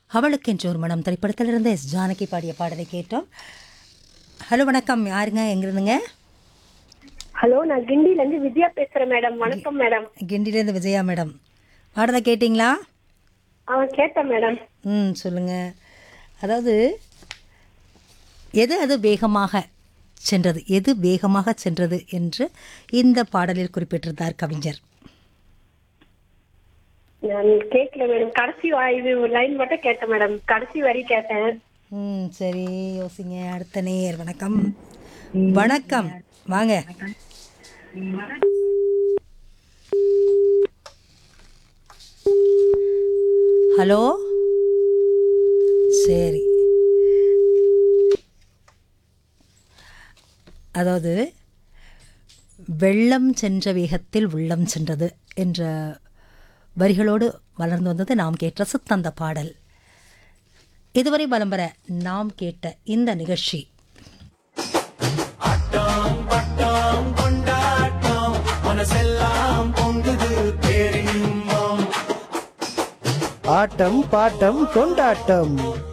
அவளுக்கென்று ஒரு மனம் திரைப்படத்திலிருந்து எஸ் ஜானகி பாடிய பாடலை கேட்டோம் ஹலோ வணக்கம் யாருங்க எங்கிருந்துங்க ஹலோ நான் கிண்டில இருந்து வித்யா பேசுறேன் மேடம் வணக்கம் மேடம் கிண்டிலேருந்து விஜயா மேடம் பாடலை கேட்டிங்களா அவன் கேட்டேன் மேடம் ம் சொல்லுங்கள் அதாவது எது அது வேகமாக சென்றது எது வேகமாக சென்றது என்று இந்த பாடலில் குறிப்பிட்டிருந்தார் கவிஞர் நான் கேட்கல மேடம் கடைசி வா- இது லைன் மட்டும் கேட்டேன் மேடம் கடைசி வரி கேட்டேன் ம் சரி யோசிங்க அடுத்த நேர் வணக்கம் வணக்கம் வாங்க ஹலோ சரி அதாவது வெள்ளம் சென்ற வேகத்தில் உள்ளம் சென்றது என்ற வரிகளோடு வளர்ந்து வந்தது நாம் கேட்ட சித்தந்த பாடல் இதுவரை பலம் பெற நாம் கேட்ட இந்த நிகழ்ச்சி ஆட்டம் பாட்டம் கொண்டாட்டம்